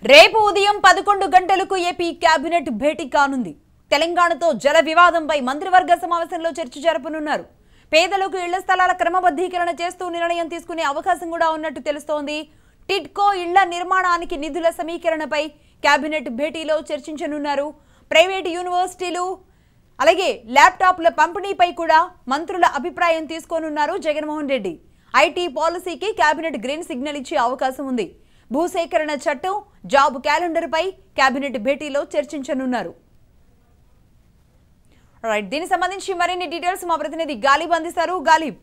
రేపు ఉదయం పదకొండు గంటలకు ఏపీ కేబినెట్ భేటీ కానుంది తెలంగాణతో జల వివాదంపై మంత్రివర్గ సమావేశంలో చర్చ జరపనున్నారు పేదలకు ఇళ్ల స్థలాల క్రమబద్ధీకరణ చేస్తూ నిర్ణయం తీసుకునే అవకాశం కూడా ఉన్నట్టు తెలుస్తోంది టిడ్కో ఇళ్ల నిర్మాణానికి నిధుల సమీకరణపై కేబినెట్ భేటీలో చర్చించనున్నారు ప్రైవేటు యూనివర్సిటీలు అలాగే ల్యాప్టాప్ల పంపిణీపై కూడా మంత్రుల అభిప్రాయం తీసుకోనున్నారు జగన్మోహన్ రెడ్డి ఐటీ పాలసీకి కేబినెట్ గ్రీన్ సిగ్నల్ ఇచ్చే అవకాశం ఉంది భూసేకరణ చట్టం జాబ్ క్యాలెండర్పై కేబినెట్ భేటీలో చర్చించనున్నారు రైట్ దీనికి సంబంధించి మరిన్ని డీటెయిల్స్ మా ప్రతినిధి గాలిబ్ అందిస్తారు గాలిబ్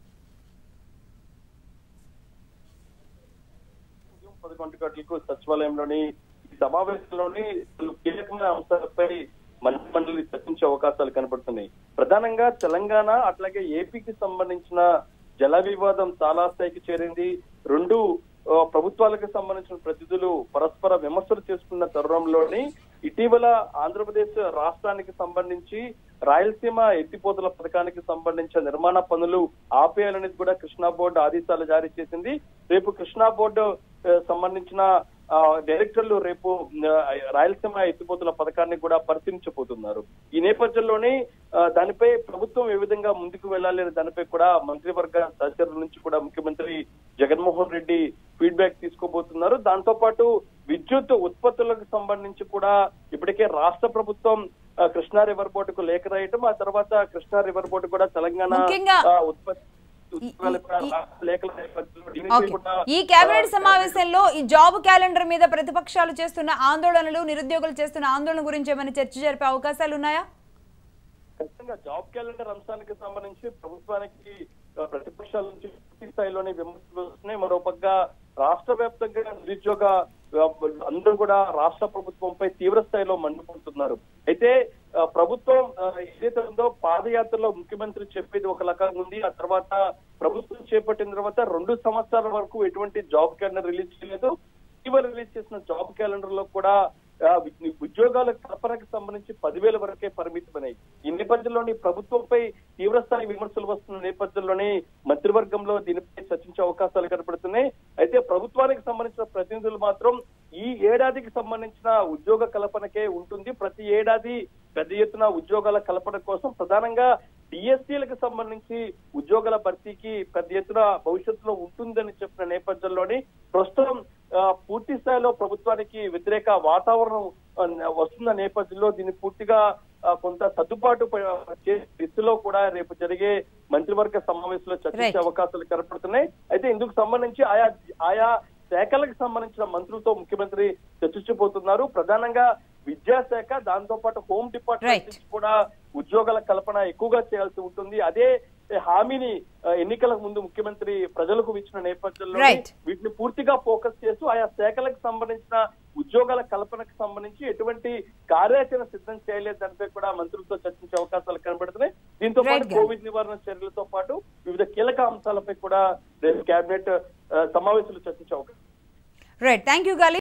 ఉదయం పదకొండు గంటలకు సచివాలయంలోని ఈ సమావేశంలోని పలు కీలకమైన అంశాలపై మంత్రి మండలి చర్చించే అవకాశాలు కనబడుతున్నాయి ప్రధానంగా తెలంగాణ అట్లాగే ఏపీకి సంబంధించిన జల వివాదం చాలా స్థాయికి చేరింది రెండు ఆ, ప్రభుత్వాలకు సంబంధించిన ప్రతినిధులు పరస్పర విమర్శలు చేసుకున్న తరుణంలోని ఇటీవల ఆంధ్రప్రదేశ్ రాష్ట్రానికి సంబంధించి రాయలసీమ ఎత్తిపోతల పథకానికి సంబంధించిన నిర్మాణ పనులు ఆపేయాలనేది కూడా కృష్ణా బోర్డు ఆదేశాలు జారీ చేసింది రేపు కృష్ణా బోర్డు ఆ, సంబంధించిన ఆ, డైరెక్టర్లు రేపు ఆ, రాయలసీమ ఎత్తిపోతుల పథకాన్ని కూడా పరిశీలించబోతున్నారు ఈ నేపథ్యంలోనే ఆ, దానిపై ప్రభుత్వం ఏ విధంగా ముందుకు వెళ్ళాలి అనే దానిపై కూడా మంత్రివర్గ సహచరుల నుంచి కూడా ముఖ్యమంత్రి జగన్మోహన్ రెడ్డి ఫీడ్బ్యాక్ తీసుకోబోతున్నారు దాంతో పాటు విద్యుత్ ఉత్పత్తులకు సంబంధించి కూడా ఇప్పటికే రాష్ట్ర ప్రభుత్వం ఆ, కృష్ణా రివర్ బోర్డుకు లేఖ రాయటం ఆ తర్వాత కృష్ణా రివర్ బోర్డు కూడా తెలంగాణ ముఖ్యంగా ఆ, ఉత్పత్తి ఉత్పత్తులపై ఈ- లేఖల నేపథ్యంలో దీనిపై ఓకే కూడా, ఈ కేబినెట్ ఆ, సమావేశంలో ఈ జాబ్ క్యాలెండర్ మీద ప్రతిపక్షాలు చేస్తున్న ఆందోళనలు నిరుద్యోగులు చేస్తున్న ఆందోళన గురించి ఏమైనా చర్చ జరిపే అవకాశాలు ఉన్నాయా ఖచ్చితంగా జాబ్ క్యాలెండర్ అంశానికి సంబంధించి ప్రభుత్వానికి ఆ, ప్రతిపక్షాల నుంచి పూర్తి స్థాయిలోనే విమర్శలు వస్తున్నాయి మరోపక్క రాష్ట్ర వ్యాప్తంగా నిరుద్యోగ ఆ, అందరూ కూడా రాష్ట్ర ప్రభుత్వంపై తీవ్ర స్థాయిలో మండిపడుతున్నారు అయితే ఆ, ప్రభుత్వం ఆ, ఏదైతే ఉందో పాదయాత్రలో ముఖ్యమంత్రి చెప్పేది ఒక రకంగా ఉంది ఆ తర్వాత ప్రభుత్వం చేపట్టిన తర్వాత రెండు సంవత్సరాల వరకు ఎటువంటి జాబ్ క్యాలెండర్ రిలీజ్ చేయలేదు ఇటీవల రిలీజ్ చేసిన జాబ్ క్యాలెండర్ లో కూడా ఆ, వి- ఉద్యోగాల కల్పనకు సంబంధించి పదివేల వరకే పరిమితమైనాయి ఈ నేపథ్యంలోని ప్రభుత్వంపై తీవ్ర స్థాయి విమర్శలు వస్తున్న నేపథ్యంలోనే మంత్రివర్గంలో దీనిపై చర్చించే అవకాశాలు కనపడుతున్నాయి అయితే ప్రభుత్వానికి సంబంధించిన ప్రతినిధులు మాత్రం ఈ ఏడాదికి సంబంధించిన ఉద్యోగ కల్పనకే ఉంటుంది ప్రతి ఏడాది పెద్ద ఎత్తున ఉద్యోగాల కల్పన కోసం ప్రధానంగా డిఎస్సీలకు సంబంధించి ఉద్యోగాల భర్తీకి పెద్ద ఎత్తున భవిష్యత్తులో ఉంటుందని చెప్పిన నేపథ్యంలోని ప్రస్తుతం ఆ, పూర్తి స్థాయిలో ప్రభుత్వానికి వ్యతిరేక వాతావరణం ఆ, వస్తున్న నేపథ్యంలో దీన్ని పూర్తిగా ఆ, కొంత సర్దుబాటు ప- చేసే దిశలో కూడా రేపు జరిగే మంత్రివర్గ సమావేశంలో చర్చించే Right. అవకాశాలు కనపడుతున్నాయి అయితే ఇందుకు సంబంధించి ఆయా ఆయా శాఖలకు సంబంధించిన మంత్రులతో ముఖ్యమంత్రి చర్చించబోతున్నారు ప్రధానంగా విద్యాశాఖ దాంతో పాటు హోమ్ డిపార్ట్మెంట్ Right. నుంచి కూడా ఉద్యోగాల కల్పన ఎక్కువగా చేయాల్సి ఉంటుంది అదే హామీని ఆ, ఎన్నికలకు ముందు ముఖ్యమంత్రి ప్రజలకు ఇచ్చిన నేపథ్యంలో Right. వీటిని పూర్తిగా ఫోకస్ చేస్తూ ఆయా శాఖలకు సంబంధించిన ఉద్యోగాల కల్పనకు సంబంధించి ఎటువంటి కార్యాచరణ సిద్ధం చేయలేదు దానిపై కూడా మంత్రులతో చర్చించే అవకాశాలు కనబడుతున్నాయి దీంతో Right, పాటు Ganesh. కోవిడ్ నివారణ చర్యలతో పాటు వివిధ కీలక అంశాలపై కూడా రేపు కేబినెట్ ఆ, సమావేశాలు చర్చించే అవకాశం రైట్ థ్యాంక్ యూ గాలి